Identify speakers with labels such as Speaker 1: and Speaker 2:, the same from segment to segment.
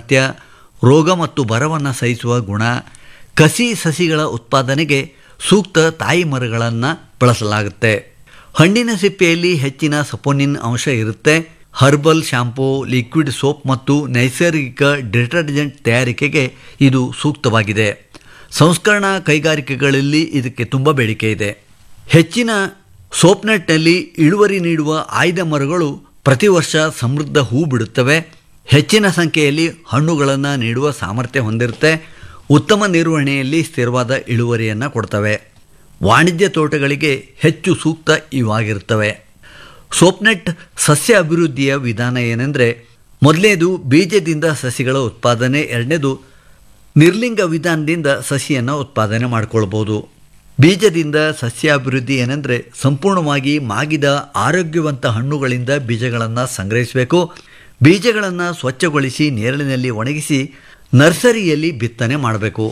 Speaker 1: ಸಾಮರ್ಥ್ಯ ರೋಗ ಮತ್ತು ಬರವನ್ನು ಸಹಿಸುವ ಗುಣ ಕಸಿ ಸಸಿಗಳ ಉತ್ಪಾದನೆಗೆ ಸೂಕ್ತ ತಾಯಿ ಮರಗಳನ್ನು ಬಳಸಲಾಗುತ್ತೆ ಹಣ್ಣಿನ ಸಿಪ್ಪೆಯಲ್ಲಿ ಹೆಚ್ಚಿನ ಸಪೋನಿನ್ ಅಂಶ ಇರುತ್ತೆ ಹರ್ಬಲ್ ಶಾಂಪೂ ಲಿಕ್ವಿಡ್ ಸೋಪ್ ಮತ್ತು ನೈಸರ್ಗಿಕ ಡಿಟರ್ಜೆಂಟ್ ತಯಾರಿಕೆಗೆ ಇದು ಸೂಕ್ತವಾಗಿದೆ ಸಂಸ್ಕರಣಾ ಕೈಗಾರಿಕೆಗಳಲ್ಲಿ ಇದಕ್ಕೆ ತುಂಬ ಬೇಡಿಕೆ ಇದೆ ಹೆಚ್ಚಿನ ಸೋಪ್ನೆಟ್ನಲ್ಲಿ ಇಳುವರಿ ನೀಡುವ ಆಯ್ದ ಮರಗಳು ಪ್ರತಿ ವರ್ಷ ಸಮೃದ್ಧ ಹೂ ಬಿಡುತ್ತವೆ ಹೆಚ್ಚಿನ ಸಂಖ್ಯೆಯಲ್ಲಿ ಹಣ್ಣುಗಳನ್ನು ನೀಡುವ ಸಾಮರ್ಥ್ಯ ಹೊಂದಿರುತ್ತೆ ಉತ್ತಮ ನಿರ್ವಹಣೆಯಲ್ಲಿ ಸ್ಥಿರವಾದ ಇಳುವರಿಯನ್ನು ಕೊಡ್ತವೆ ವಾಣಿಜ್ಯ ತೋಟಗಳಿಗೆ ಹೆಚ್ಚು ಸೂಕ್ತ ಇವಾಗಿರ್ತವೆ ಸೋಪ್ನೆಟ್ ಸಸ್ಯ ಅಭಿವೃದ್ಧಿಯ ವಿಧಾನ ಏನೆಂದರೆ ಮೊದಲನೇದು ಬೀಜದಿಂದ ಸಸಿಗಳ ಉತ್ಪಾದನೆ ಎರಡನೇದು ನಿರ್ಲಿಂಗ ವಿಧಾನದಿಂದ ಸಸಿಯನ್ನು ಉತ್ಪಾದನೆ ಮಾಡಿಕೊಳ್ಬೋದು ಬೀಜದಿಂದ ಸಸ್ಯ ಅಭಿವೃದ್ಧಿ ಏನೆಂದರೆ ಸಂಪೂರ್ಣವಾಗಿ ಮಾಗಿದ ಆರೋಗ್ಯವಂತ ಹಣ್ಣುಗಳಿಂದ ಬೀಜಗಳನ್ನು ಸಂಗ್ರಹಿಸಬೇಕು ಬೀಜಗಳನ್ನು ಸ್ವಚ್ಛಗೊಳಿಸಿ ನೇರಳಿನಲ್ಲಿ ಒಣಗಿಸಿ ನರ್ಸರಿಯಲ್ಲಿ ಬಿತ್ತನೆ ಮಾಡಬೇಕು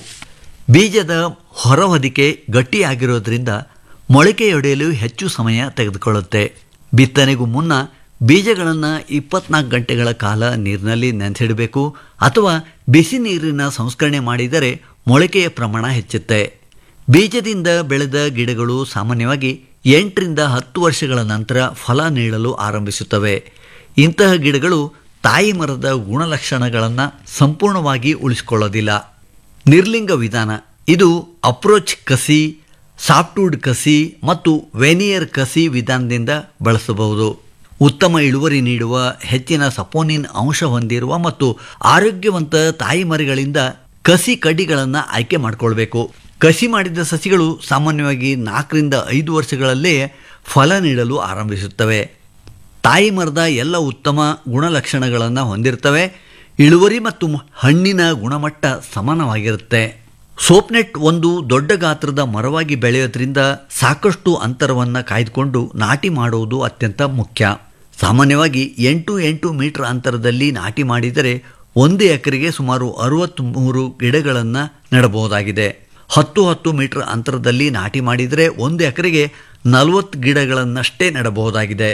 Speaker 1: ಬೀಜದ ಹೊರಹೊದಿಕೆ ಗಟ್ಟಿಯಾಗಿರೋದ್ರಿಂದ ಮೊಳಕೆಯೊಡೆಯಲು ಹೆಚ್ಚು ಸಮಯ ತೆಗೆದುಕೊಳ್ಳುತ್ತೆ ಬಿತ್ತನೆಗೂ ಮುನ್ನ ಬೀಜಗಳನ್ನು ಇಪ್ಪತ್ನಾಲ್ಕು ಗಂಟೆಗಳ ಕಾಲ ನೀರಿನಲ್ಲಿ ನೆನೆಸಿಡಬೇಕು ಅಥವಾ ಬಿಸಿ ನೀರಿನ ಸಂಸ್ಕರಣೆ ಮಾಡಿದರೆ ಮೊಳಕೆಯ ಪ್ರಮಾಣ ಹೆಚ್ಚುತ್ತೆ ಬೀಜದಿಂದ ಬೆಳೆದ ಗಿಡಗಳು ಸಾಮಾನ್ಯವಾಗಿ ಎಂಟರಿಂದ ಹತ್ತು ವರ್ಷಗಳ ನಂತರ ಫಲ ನೀಡಲು ಆರಂಭಿಸುತ್ತವೆ ಇಂತಹ ಗಿಡಗಳು ತಾಯಿ ಮರದ ಗುಣಲಕ್ಷಣಗಳನ್ನು ಸಂಪೂರ್ಣವಾಗಿ ಉಳಿಸಿಕೊಳ್ಳೋದಿಲ್ಲ ನಿರ್ಲಿಂಗ ವಿಧಾನ ಇದು ಅಪ್ರೋಚ್ ಕಸಿ ಸಾಫ್ಟ್ವುಡ್ ಕಸಿ ಮತ್ತು ವೆನಿಯರ್ ಕಸಿ ವಿಧಾನದಿಂದ ಬಳಸಬಹುದು ಉತ್ತಮ ಇಳುವರಿ ನೀಡುವ ಹೆಚ್ಚಿನ ಸಪೋನಿನ್ ಅಂಶ ಹೊಂದಿರುವ ಮತ್ತು ಆರೋಗ್ಯವಂತ ತಾಯಿ ಮರಿಗಳಿಂದ ಕಸಿ ಕಡ್ಡಿಗಳನ್ನು ಆಯ್ಕೆ ಮಾಡಿಕೊಳ್ಬೇಕು ಕಸಿ ಮಾಡಿದ ಸಸಿಗಳು ಸಾಮಾನ್ಯವಾಗಿ ನಾಲ್ಕರಿಂದ ಐದು ವರ್ಷಗಳಲ್ಲೇ ಫಲ ನೀಡಲು ಆರಂಭಿಸುತ್ತವೆ ತಾಯಿ ಮರದ ಎಲ್ಲ ಉತ್ತಮ ಗುಣಲಕ್ಷಣಗಳನ್ನು ಹೊಂದಿರ್ತವೆ ಇಳುವರಿ ಮತ್ತು ಹಣ್ಣಿನ ಗುಣಮಟ್ಟ ಸಮಾನವಾಗಿರುತ್ತೆ ಸೋಪ್ನೆಟ್ ಒಂದು ದೊಡ್ಡ ಗಾತ್ರದ ಮರವಾಗಿ ಬೆಳೆಯೋದ್ರಿಂದ ಸಾಕಷ್ಟು ಅಂತರವನ್ನು ಕಾಯ್ದುಕೊಂಡು ನಾಟಿ ಮಾಡುವುದು ಅತ್ಯಂತ ಮುಖ್ಯ ಸಾಮಾನ್ಯವಾಗಿ ಎಂಟು ಎಂಟು ಮೀಟರ್ ಅಂತರದಲ್ಲಿ ನಾಟಿ ಮಾಡಿದರೆ ಒಂದು ಎಕರೆಗೆ ಸುಮಾರು ಅರವತ್ತ್ಮೂರು ಗಿಡಗಳನ್ನು ನೆಡಬಹುದಾಗಿದೆ ಹತ್ತು ಹತ್ತು ಮೀಟರ್ ಅಂತರದಲ್ಲಿ ನಾಟಿ ಮಾಡಿದರೆ ಒಂದು ಎಕರೆಗೆ ನಲವತ್ತು ಗಿಡಗಳನ್ನಷ್ಟೇ ನೆಡಬಹುದಾಗಿದೆ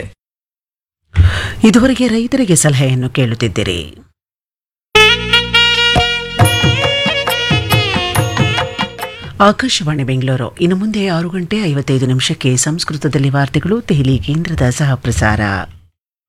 Speaker 2: ಇದುವರೆಗೆ ರೈತರಿಗೆ ಸಲಹೆಯನ್ನು ಕೇಳುತ್ತಿದ್ದೀರಿ ಆಕಾಶವಾಣಿ ಬೆಂಗಳೂರು ಇನ್ನು ಮುಂದೆ ಆರು ಗಂಟೆ ಐವತ್ತೈದು ನಿಮಿಷಕ್ಕೆ ಸಂಸ್ಕೃತದಲ್ಲಿ ವಾರ್ತೆಗಳು ದೆಹಲಿ ಕೇಂದ್ರದ ಸಹ ಪ್ರಸಾರ